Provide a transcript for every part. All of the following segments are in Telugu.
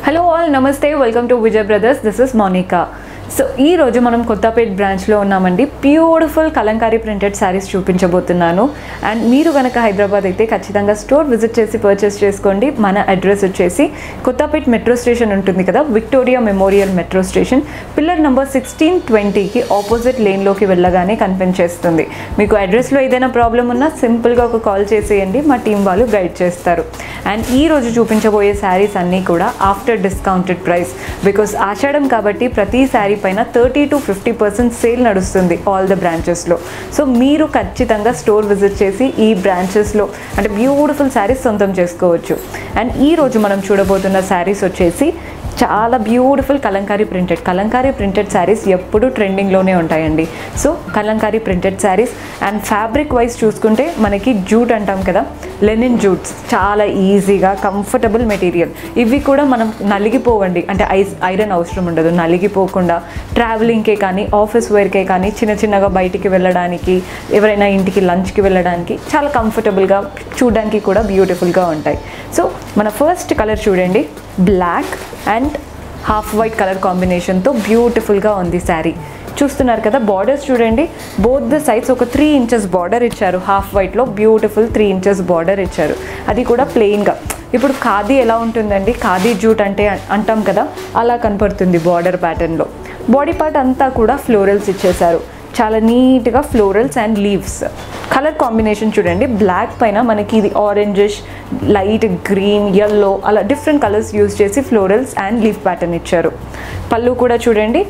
హలో ఆల్ నమస్తే welcome to Vijay brothers this is Monika so ఈ రోజు మనం కొత్తపేట్ బ్రాంచ్లో ఉన్నామండి బ్యూటిఫుల్ కలంకారీ ప్రింటెడ్ శారీస్ చూపించబోతున్నాను అండ్ మీరు కనుక హైదరాబాద్ అయితే ఖచ్చితంగా స్టోర్ విజిట్ చేసి పర్చేస్ చేసుకోండి మన అడ్రస్ వచ్చేసి కొత్తపేట్ మెట్రో స్టేషన్ ఉంటుంది కదా Victoria Memorial metro station pillar number sixteen ట్వంటీకి ఆపోజిట్ లేన్లోకి వెళ్ళగానే కనిపించేస్తుంది మీకు అడ్రస్లో ఏదైనా ప్రాబ్లం ఉన్నా సింపుల్గా ఒక కాల్ చేసేయండి మా టీం వాళ్ళు గైడ్ చేస్తారు అండ్ ఈ రోజు చూపించబోయే శారీస్ అన్నీ కూడా after discounted price because Ashadham కాబట్టి ప్రతి శారీ పైన thirty to fifty percent sale నడుస్తుంది ఆల్ ద బ్రాంచెస్లో సో మీరు ఖచ్చితంగా స్టోర్ విజిట్ చేసి ఈ బ్రాంచెస్లో అంటే బ్యూటిఫుల్ శారీస్ సొంతం చేసుకోవచ్చు అండ్ ఈ రోజు మనం చూడబోతున్న శారీస్ వచ్చేసి చాలా beautiful Kalamkari printed Kalamkari printed saris ఎప్పుడూ ట్రెండింగ్లోనే ఉంటాయండి so Kalamkari printed saris and fabric wise చూసుకుంటే మనకి జూట్ అంటాం కదా లెనిన్ జూట్స్ చాలా ఈజీగా కంఫర్టబుల్ మెటీరియల్ ఇవి కూడా మనం నలిగిపోవండి అంటే ఐస్ ఐరన్ అవసరం ఉండదు నలిగిపోకుండా ట్రావెలింగ్కే కానీ ఆఫీస్ వేర్కే కానీ చిన్న చిన్నగా బయటికి వెళ్ళడానికి ఎవరైనా ఇంటికి లంచ్కి వెళ్ళడానికి చాలా కంఫర్టబుల్గా చూడడానికి కూడా బ్యూటిఫుల్గా ఉంటాయి సో మన ఫస్ట్ కలర్ చూడండి black and half white colour కాంబినేషన్తో బ్యూటిఫుల్గా ఉంది శారీ చూస్తున్నారు కదా బార్డర్స్ చూడండి బోత్ ద సైడ్స్ ఒక త్రీ ఇంచెస్ బార్డర్ ఇచ్చారు హాఫ్ వైట్లో బ్యూటిఫుల్ త్రీ ఇంచెస్ బార్డర్ ఇచ్చారు అది కూడా ప్లెయిన్గా ఇప్పుడు ఖాదీ ఎలా ఉంటుందండి ఖాదీ జూట్ అంటే అంటాం కదా అలా కనపడుతుంది బార్డర్ ప్యాటర్న్లో బాడీ పార్ట్ అంతా కూడా ఫ్లోరల్స్ ఇచ్చేశారు చాలా నీట్గా florals and leaves colour combination చూడండి బ్లాక్ పైన మనకి ఇది ఆరెంజిష్ లైట్ గ్రీన్ ఎల్లో అలా డిఫరెంట్ కలర్స్ యూజ్ చేసి ఫ్లోరల్స్ అండ్ లీఫ్ ప్యాటర్న్ ఇచ్చారు పళ్ళు కూడా చూడండి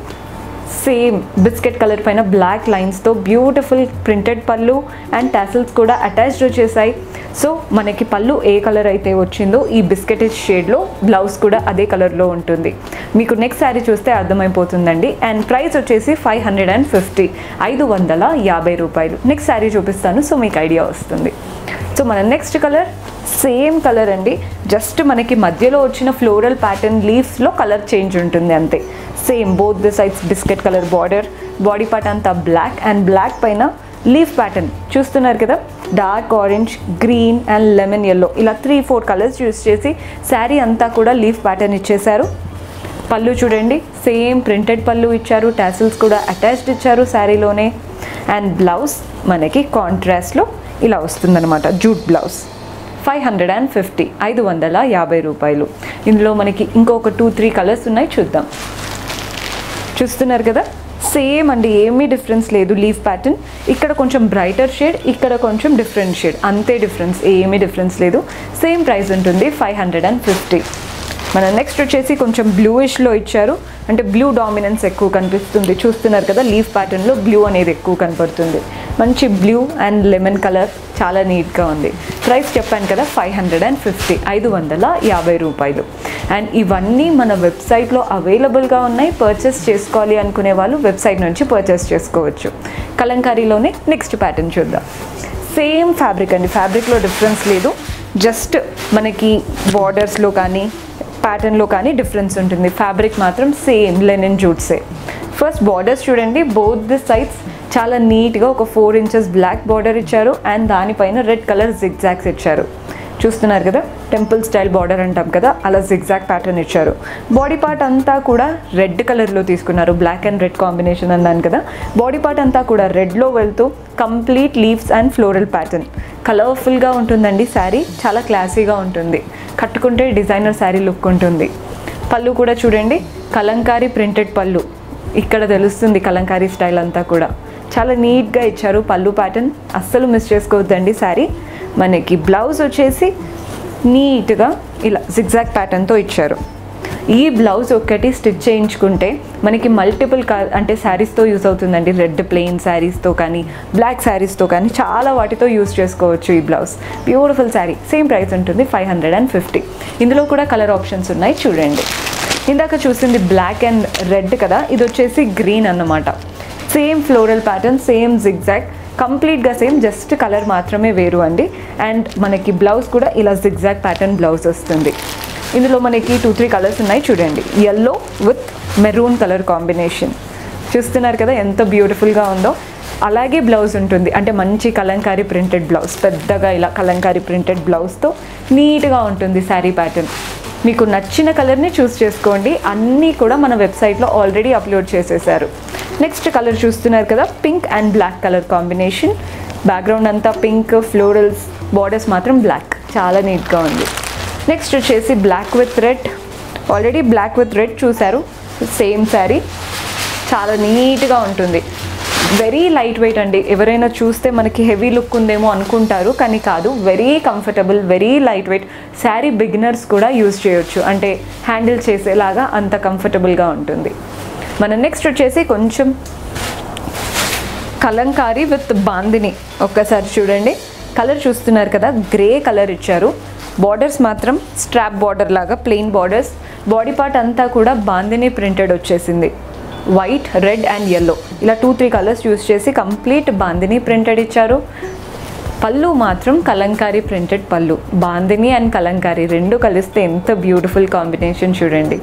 సేమ్ బిస్కెట్ కలర్ పైన బ్లాక్ లైన్స్తో beautiful printed pallu and tassels కూడా అటాచ్డ్ వచ్చేసాయి సో మనకి పళ్ళు ఏ కలర్ అయితే వచ్చిందో ఈ బిస్కెట్ షేడ్లో బ్లౌజ్ కూడా అదే కలర్లో ఉంటుంది మీకు నెక్స్ట్ శారీ చూస్తే అర్థమైపోతుందండి అండ్ ప్రైస్ వచ్చేసి ఫైవ్ హండ్రెడ్ అండ్ ఫిఫ్టీ ఐదు వందల యాభై రూపాయలు నెక్స్ట్ శారీ చూపిస్తాను సో మీకు ఐడియా వస్తుంది సో మన నెక్స్ట్ కలర్ సేమ్ కలర్ అండి జస్ట్ మనకి మధ్యలో వచ్చిన ఫ్లోరల్ ప్యాటర్న్ లీవ్స్లో కలర్ చేంజ్ ఉంటుంది అంతే same both the sides biscuit colour border body part అంతా బ్లాక్ అండ్ బ్లాక్ పైన లీఫ్ ప్యాటర్న్ చూస్తున్నారు కదా dark orange green and lemon yellow ఇలా త్రీ ఫోర్ కలర్స్ యూస్ చేసి శారీ అంతా కూడా లీఫ్ ప్యాటర్న్ ఇచ్చేశారు పళ్ళు చూడండి సేమ్ ప్రింటెడ్ పళ్ళు ఇచ్చారు టాసిల్స్ కూడా అటాచ్డ్ ఇచ్చారు శారీలోనే అండ్ బ్లౌజ్ మనకి కాంట్రాస్ట్లో ఇలా వస్తుందన్నమాట jute blouse five hundred and fifty ఐదు వందల యాభై రూపాయలు ఇందులో మనకి ఇంకొక టూ త్రీ కలర్స్ ఉన్నాయి చూద్దాం చూస్తున్నారు కదా సేమ్ అండి ఏమీ డిఫరెన్స్ లేదు లీఫ్ ప్యాటర్న్ ఇక్కడ కొంచెం బ్రైటర్ షేడ్ ఇక్కడ కొంచెం డిఫరెంట్ షేడ్ అంతే డిఫరెన్స్ ఏమీ డిఫరెన్స్ లేదు సేమ్ ప్రైస్ ఉంటుంది ఫైవ్ హండ్రెడ్ అండ్ ఫిఫ్టీ మన నెక్స్ట్ వచ్చేసి కొంచెం బ్లూయిష్లో ఇచ్చారు అంటే బ్లూ డామినెన్స్ ఎక్కువ కనిపిస్తుంది చూస్తున్నారు కదా లీఫ్ ప్యాటర్న్లో బ్లూ అనేది ఎక్కువ కనపడుతుంది మంచి బ్లూ అండ్ లెమన్ కలర్ చాలా నీట్గా ఉంది ప్రైస్ చెప్పాను కదా ఫైవ్ హండ్రెడ్ అండ్ ఫిఫ్టీ ఐదు వందల యాభై రూపాయలు అండ్ ఇవన్నీ మన వెబ్సైట్లో అవైలబుల్గా ఉన్నాయి పర్చేస్ చేసుకోవాలి అనుకునే వాళ్ళు వెబ్సైట్ నుంచి పర్చేస్ చేసుకోవచ్చు కలంకారీలోనే నెక్స్ట్ ప్యాటర్న్ చూద్దాం సేమ్ ఫ్యాబ్రిక్ అండి ఫ్యాబ్రిక్లో డిఫరెన్స్ లేదు జస్ట్ మనకి బార్డర్స్లో కానీ ప్యాటర్న్లో కానీ డిఫరెన్స్ ఉంటుంది ఫ్యాబ్రిక్ మాత్రం సేమ్ లెనిన్ జూట్సే ఫస్ట్ బార్డర్స్ చూడండి బోత్ ది సైడ్స్ చాలా నీట్గా ఒక ఫోర్ ఇంచెస్ బ్లాక్ బార్డర్ ఇచ్చారు అండ్ దానిపైన రెడ్ కలర్ జిగ్జాక్స్ ఇచ్చారు చూస్తున్నారు కదా టెంపుల్ స్టైల్ బార్డర్ అంటాం కదా అలా జిగ్జాక్ ప్యాటర్న్ ఇచ్చారు బాడీ పార్ట్ అంతా కూడా రెడ్ కలర్లో తీసుకున్నారు బ్లాక్ అండ్ రెడ్ కాంబినేషన్ అన్నాను కదా బాడీ పార్ట్ అంతా కూడా రెడ్లో వెళ్తూ complete leaves and floral pattern కలర్ఫుల్గా ఉంటుందండి శారీ చాలా క్లాసీగా ఉంటుంది కట్టుకుంటే డిజైనర్ శారీ లుక్ ఉంటుంది పళ్ళు కూడా చూడండి కలంకారీ ప్రింటెడ్ పళ్ళు ఇక్కడ తెలుస్తుంది కలంకారీ స్టైల్ అంతా కూడా చాలా నీట్గా ఇచ్చారు పళ్ళు ప్యాటర్న్ అస్సలు మిస్ చేసుకోవద్దండి శారీ మనకి బ్లౌజ్ వచ్చేసి నీట్గా ఇలా జిగ్జాక్ ప్యాటర్న్తో ఇచ్చారు ఈ బ్లౌజ్ ఒక్కటి స్టిచ్ చేయించుకుంటే మనకి మల్టిపుల్ కలర్ అంటే శారీస్తో యూస్ అవుతుందండి రెడ్ ప్లెయిన్ శారీస్తో కానీ బ్లాక్ శారీస్తో కానీ చాలా వాటితో యూస్ చేసుకోవచ్చు ఈ blouse beautiful sari same price ఉంటుంది ఫైవ్ హండ్రెడ్ అండ్ ఫిఫ్టీ ఇందులో కూడా కలర్ ఆప్షన్స్ ఉన్నాయి చూడండి ఇందాక చూసింది బ్లాక్ అండ్ రెడ్ కదా ఇది వచ్చేసి గ్రీన్ అన్నమాట same floral pattern same zigzag కంప్లీట్గా సేమ్ జస్ట్ కలర్ మాత్రమే వేరు అండి అండ్ మనకి బ్లౌజ్ కూడా ఇలా జిగ్జాగ్ ప్యాటర్న్ బ్లౌజ్ వస్తుంది ఇందులో మనకి టూ త్రీ కలర్స్ ఉన్నాయి చూడండి yellow with maroon colour combination చూస్తున్నారు కదా ఎంత బ్యూటిఫుల్గా ఉందో అలాగే బ్లౌజ్ ఉంటుంది అంటే మంచి కలంకారీ ప్రింటెడ్ బ్లౌజ్ పెద్దగా ఇలా కలంకారీ ప్రింటెడ్ బ్లౌజ్తో నీట్గా ఉంటుంది శారీ ప్యాటర్న్ మీకు నచ్చిన కలర్ని చూస్ చేసుకోండి అన్నీ కూడా మన వెబ్సైట్లో ఆల్రెడీ అప్లోడ్ చేసేసారు నెక్స్ట్ కలర్ చూస్తున్నారు కదా pink and black colour combination background అంతా పింక్ ఫ్లోరల్స్ బార్డర్స్ మాత్రం బ్లాక్ చాలా నీట్గా ఉంది నెక్స్ట్ వచ్చేసి black with red already black with red చూశారు సేమ్ శారీ చాలా నీట్గా ఉంటుంది వెరీ లైట్ వెయిట్ అండి ఎవరైనా చూస్తే మనకి హెవీ లుక్ ఉందేమో అనుకుంటారు కానీ కాదు very comfortable very light weight sari beginners కూడా యూజ్ చేయొచ్చు అంటే హ్యాండిల్ చేసేలాగా అంత కంఫర్టబుల్గా ఉంటుంది మన నెక్స్ట్ వచ్చేసి కొంచెం కలంకారీ విత్ బాందిని ఒక్కసారి చూడండి కలర్ చూస్తున్నారు కదా గ్రే కలర్ ఇచ్చారు బార్డర్స్ మాత్రం స్ట్రాప్ బార్డర్ లాగా ప్లెయిన్ బార్డర్స్ బాడీ పార్ట్ అంతా కూడా బాందిని ప్రింటెడ్ వచ్చేసింది వైట్ రెడ్ అండ్ ఎల్లో ఇలా టూ త్రీ కలర్స్ యూస్ చేసి కంప్లీట్ బాందిని ప్రింటెడ్ ఇచ్చారు పళ్ళు మాత్రం కలంకారీ ప్రింటెడ్ పళ్ళు బాందిని అండ్ కలంకారీ రెండు కలిస్తే ఎంత బ్యూటిఫుల్ కాంబినేషన్ చూడండి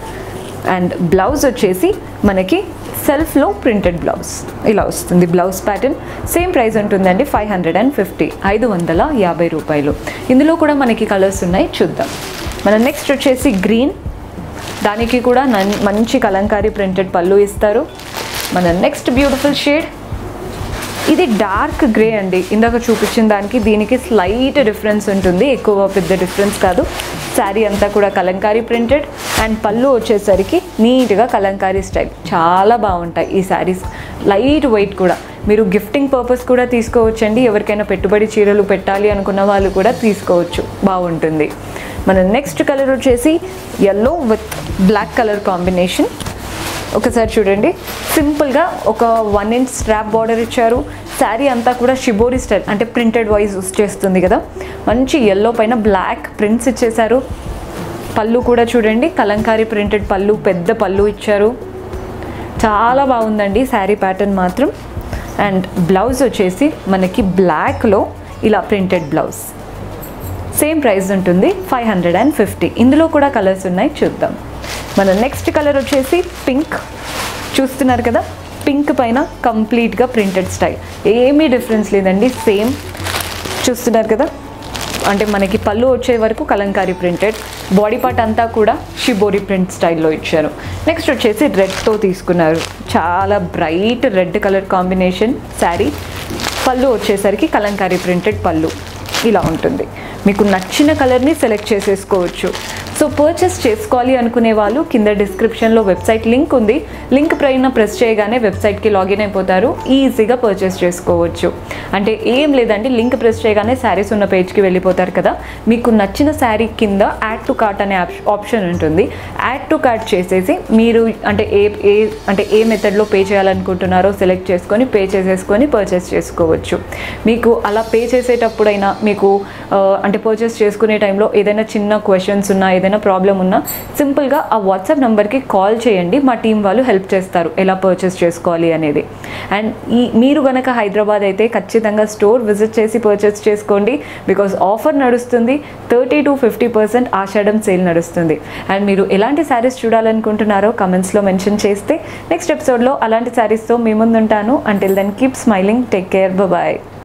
అండ్ బ్లౌజ్ వచ్చేసి మనకి సెల్ఫ్లో ప్రింటెడ్ బ్లౌజ్ ఇలా వస్తుంది బ్లౌజ్ ప్యాటర్న్ సేమ్ ప్రైస్ ఉంటుందండి ఫైవ్ హండ్రెడ్ అండ్ ఫిఫ్టీ ఐదు వందల యాభై రూపాయలు ఇందులో కూడా మనకి కలర్స్ ఉన్నాయి చూద్దాం మన నెక్స్ట్ వచ్చేసి గ్రీన్ దానికి కూడా నన్- మంచి కలంకారీ ప్రింటెడ్ పళ్ళు ఇస్తారు మన నెక్స్ట్ బ్యూటిఫుల్ షేడ్ ఇది డార్క్ గ్రే అండి ఇందాక చూపించిన దానికి దీనికి స్లైట్ డిఫరెన్స్ ఉంటుంది ఎక్కువ పెద్ద డిఫరెన్స్ కాదు శారీ అంతా కూడా కలంకారీ ప్రింటెడ్ అండ్ పళ్ళు వచ్చేసరికి నీట్గా కలంకారీ స్టైల్ చాలా బాగుంటాయి ఈ శారీస్ లైట్ వెయిట్ కూడా మీరు గిఫ్టింగ్ పర్పస్ కూడా తీసుకోవచ్చండి ఎవరికైనా పెట్టుబడి చీరలు పెట్టాలి అనుకున్న వాళ్ళు కూడా తీసుకోవచ్చు బాగుంటుంది మన నెక్స్ట్ కలర్ వచ్చేసి yellow with black colour combination ఒకసారి చూడండి సింపుల్గా ఒక వన్ ఇంచ్ స్ట్రాప్ బార్డర్ ఇచ్చారు శారీ అంతా కూడా షిబోరి స్టైల్ అంటే ప్రింటెడ్ వైజ్ చేస్తుంది కదా మంచి ఎల్లో పైన బ్లాక్ ప్రింట్స్ ఇచ్చేశారు పళ్ళు కూడా చూడండి కలంకారీ ప్రింటెడ్ పళ్ళు పెద్ద పళ్ళు ఇచ్చారు చాలా బాగుందండి శారీ ప్యాటర్న్ మాత్రం అండ్ బ్లౌజ్ వచ్చేసి మనకి బ్లాక్లో ఇలా ప్రింటెడ్ బ్లౌజ్ సేమ్ ప్రైస్ ఉంటుంది ఫైవ్ హండ్రెడ్ అండ్ ఫిఫ్టీ ఇందులో కూడా కలర్స్ ఉన్నాయి చూద్దాం మన నెక్స్ట్ కలర్ వచ్చేసి పింక్ చూస్తున్నారు కదా పింక్ పైన కంప్లీట్గా ప్రింటెడ్ స్టైల్ ఏమీ డిఫరెన్స్ లేదండి సేమ్ చూస్తున్నారు కదా అంటే మనకి పళ్ళు వచ్చే వరకు కలంకారీ ప్రింటెడ్ బాడీ పార్ట్ అంతా కూడా షిబోరి ప్రింట్ స్టైల్లో ఇచ్చారు నెక్స్ట్ వచ్చేసి రెడ్తో తీసుకున్నారు చాలా bright red colour combination sari pallu వచ్చేసరికి కలంకారీ ప్రింటెడ్ పళ్ళు ఇలా ఉంటుంది మీకు నచ్చిన కలర్ని సెలెక్ట్ చేసేసుకోవచ్చు సో పర్చేస్ చేసుకోవాలి అనుకునే వాళ్ళు కింద డిస్క్రిప్షన్లో వెబ్సైట్ లింక్ ఉంది లింక్ పైన ప్రెస్ చేయగానే వెబ్సైట్కి లాగిన్ అయిపోతారు ఈజీగా పర్చేస్ చేసుకోవచ్చు అంటే ఏం లేదండి లింక్ ప్రెస్ చేయగానే శారీస్ ఉన్న పేజ్కి వెళ్ళిపోతారు కదా మీకు నచ్చిన శారీ కింద యాడ్ టు కార్ట్ అనే ఆప్- ఆప్షన్ ఉంటుంది యాడ్ టు కార్ట్ చేసేసి మీరు అంటే ఏ ఏ అంటే ఏ మెథడ్లో పే చేయాలనుకుంటున్నారో సెలెక్ట్ చేసుకొని పే చేసేసుకొని పర్చేస్ చేసుకోవచ్చు మీకు అలా పే చేసేటప్పుడైనా మీకు ఆ, అంటే పర్చేస్ చేసుకునే టైంలో ఏదైనా చిన్న క్వశ్చన్స్ ఉన్నా ఏదైనా ప్రాబ్లం ఉన్నా సింపుల్గా ఆ వాట్సాప్ నెంబర్కి కాల్ చేయండి మా టీం వాళ్ళు హెల్ప్ చేస్తారు ఎలా పర్చేస్ చేసుకోవాలి అనేది అండ్ ఈ మీరు గనక హైదరాబాద్ అయితే ఖచ్చితంగా స్టోర్ విజిట్ చేసి పర్చేస్ చేసుకోండి బికాజ్ ఆఫర్ నడుస్తుంది thirty to fifty percent Ashadham sale నడుస్తుంది అండ్ మీరు ఎలాంటి శారీస్ చూడాలనుకుంటున్నారో కమెంట్స్లో మెన్షన్ చేస్తే నెక్స్ట్ ఎపిసోడ్లో అలాంటి శారీస్తో మీ ముందుంటాను until then keep smiling take care bye